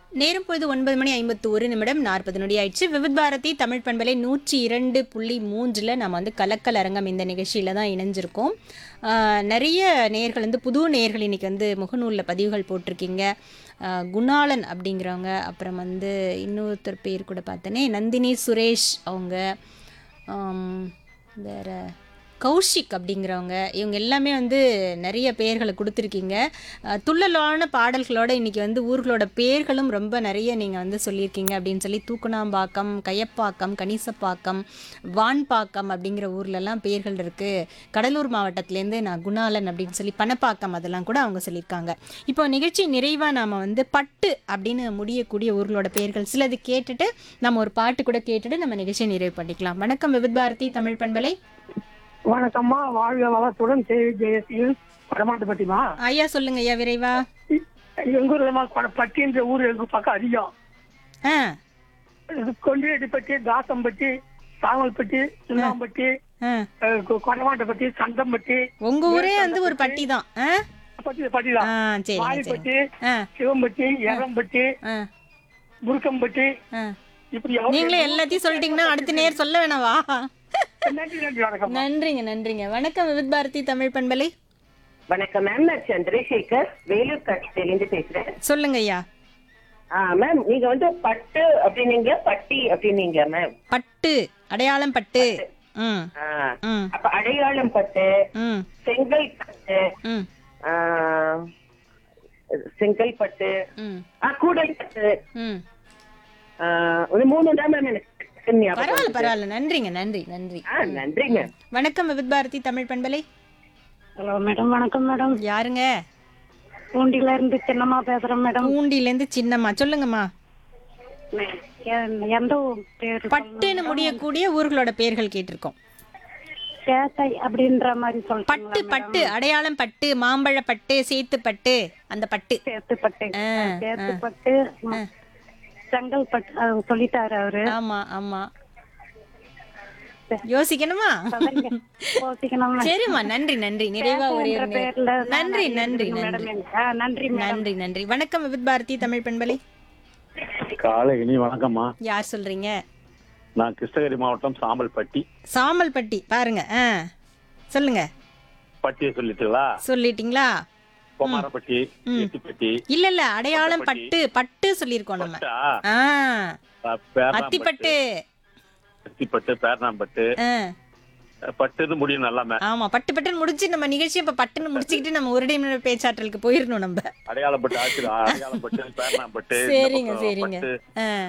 நேரம் பொழுது ஒன்பது மணி ஐம்பத்து ஒரு நிமிடம் நாற்பது நொடி ஆயிடுச்சு விவித் பாரதி தமிழ் பண்பலை நூற்றி இரண்டு புள்ளி மூன்றில் நம்ம வந்து கலக்கல் அரங்கம் இந்த நிகழ்ச்சியில் தான் இணைஞ்சிருக்கோம் ஆஹ், நிறைய நேயர்கள் வந்து புது நேயர்கள் இன்னைக்கு வந்து முகநூலில் பதிவுகள் போட்டிருக்கீங்க ஆஹ், குணாளன் அப்படிங்கிறவங்க அப்புறம் வந்து இன்னொருத்தர் பேர் கூட பார்த்தேனே நந்தினி சுரேஷ் அவங்க ஆம், வேற கௌஷிக் அப்படிங்கிறவங்க இவங்க எல்லாமே வந்து நிறைய பெயர்களை கொடுத்துருக்கீங்க அஹ், துள்ளலான பாடல்களோட இன்னைக்கு வந்து ஊர்களோட பேர்களும் ரொம்ப நிறைய நீங்கள் வந்து சொல்லியிருக்கீங்க அப்படின்னு சொல்லி தூக்குனாம்பாக்கம் கையப்பாக்கம் கணிசப்பாக்கம் வான்பாக்கம் அப்படிங்கிற ஊர்லலாம் பேர்கள் இருக்குது கடலூர் மாவட்டத்துலேருந்து நான் குணாலன் அப்படின்னு சொல்லி பணப்பாக்கம் அதெல்லாம் கூட அவங்க சொல்லியிருக்காங்க இப்போ நிகழ்ச்சி நிறைவாக நாம் வந்து பட்டு அப்படின்னு முடியக்கூடிய ஊர்களோட பெயர்கள் சிலது கேட்டுட்டு நம்ம ஒரு பாட்டு கூட கேட்டுட்டு நம்ம நிகழ்ச்சியை நிறைவு பண்ணிக்கலாம் வணக்கம் விவித் பாரதி தமிழ் பண்பலை வணக்கம்மா வாழ்க வளத்துடன் செய்தி ஜெயசீல் படமாட்டுப்பட்டிமா ஐயா சொல்லுங்க ஐயா விரைவா எங்க ஊர்லமா பட்டின்ற ஊர் எங்க பக்கம் அதிகம் ஆ இது கொண்டிரெட்டிப்பட்டி தாசம்பட்டி சாமல்பட்டி சுண்ணாம்பட்டி ஆ அஹ், கொ- கொடமாட்டுப்பட்டி சந்தம்பட்டி உங்க ஊரே வந்து ஒரு பட்டி தான் ஆ பட்டி பட்டி தான் ஆ சரிங்க சரி வாலிப்பட்டி ஆ சிவம்பட்டி எரம்பட்டி ஆ முருக்கம்பட்டி ஆ இப்படி எவ்வளவு- நீங்களே எல்லாத்தையும் சொல்லிட்டீங்கன்னா அடுத்த நேர் சொல்ல வேணாவா நன்றி நன்றி வணக்கம் நன்றிங்க நன்றிங்க வணக்கம் விவித் பாரதி தமிழ் பண்பலை வணக்கம் மேம் நான் சந்திரசேகர் வேலூர் கட்சியிலிருந்து பேசுறேன் சொல்லுங்க ஐயா ஆ மேம் நீங்க வந்து பட்டு அப்படின்னீங்க பட்டி அப்படின்னீங்க மேம் பட்டு அடையாளம் பட்டு ம் ஆ, ம் அப்ப அடையாளம் பட்டு ம் செங்கல் பட்டு ம் ஆ, செங்கல் பட்டு ம் ஆ, கூடல் பட்டு ம் ஆ, ஒரு மூணு தான் மேம் எனக்கு டக்குன்னு ஞாபகம் பரவாயில்ல வருது. பரவாயில்ல நன்றிங்க நன்றி நன்றி ஆ நன்றிங்க வணக்கம் விவித் பாரதி தமிழ் பண்பலை ஹலோ மேடம் வணக்கம் மேடம் யாருங்க பூண்டில இருந்து சின்னம்மா பேசுறேன் மேடம் பூண்டிலேருந்து சின்னம்மா சொல்லுங்கம்மா எந்த ஊர் பேரு பட்டுன்னு முடியக்கூடிய ஊர்களோட பேர்கள் கேட்டிருக்கோம் சேட்டை அப்படின்ற மாதிரி பட்டு பட்டு அடையாளம் பட்டு மாம்பழ பட்டு சேத்து பட்டு அந்த பட்டு சேத்துப்பட்டு ஆ, சேத்துப்பட்டு செங்கல்பட்டு அது சொல்லிட்டாரு அவரு ஆமா ஆமா யோசிக்கணுமா யோசிக்கணும் சரிம்மா நன்றி நன்றி நிறைவா ஒரே ஒரு நே- பேர்ல தான் நன்றி நான் நன்றி இருக்கேன் நன்றி மேடம். ஆ, நன்றி மேடம் நன்றி நன்றி வணக்கம் விவித் பாரதி தமிழ் பண்பலை காலை இனி வணக்கம்மா யார் சொல்றீங்க நான் கிருஷ்ணகிரி மாவட்டம் சாம்பல்பட்டி சாமல்பட்டி பாருங்க ஆ சொல்லுங்க பட்டியை சொல்லிட்டுங்களா சொல்லிட்டீங்களா குமாரப்பட்டி எட்டிப்பட்டி இல்ல இல்ல அடையாளம் பட்டு பட்டு சொல்லியிருக்கோம் நம்ம பட்டா, ஆ அஹ், பேரணாம்பட்டு அத்திப்பட்டு அத்திப்பட்டு பேரணாம்பட்டு ஆ அஹ், பட்டுன்னு முடியும் நல்லாம ஆமா பட்டு பட்டுன்னு முடிச்சு நம்ம நிகழ்ச்சி இப்ப பட்டுன்னு முடிச்சுக்கிட்டு நம்ம ஒரு டைம் பேச்சாற்றலுக்கு போயிடணும் நம்ம அடையாளப்பட்டு ஆச்சு அடையாளப்பட்டு பேரணாம்பட்டு இந்த சரிங்க பக்கம் சரிங்க பட்டு ஆ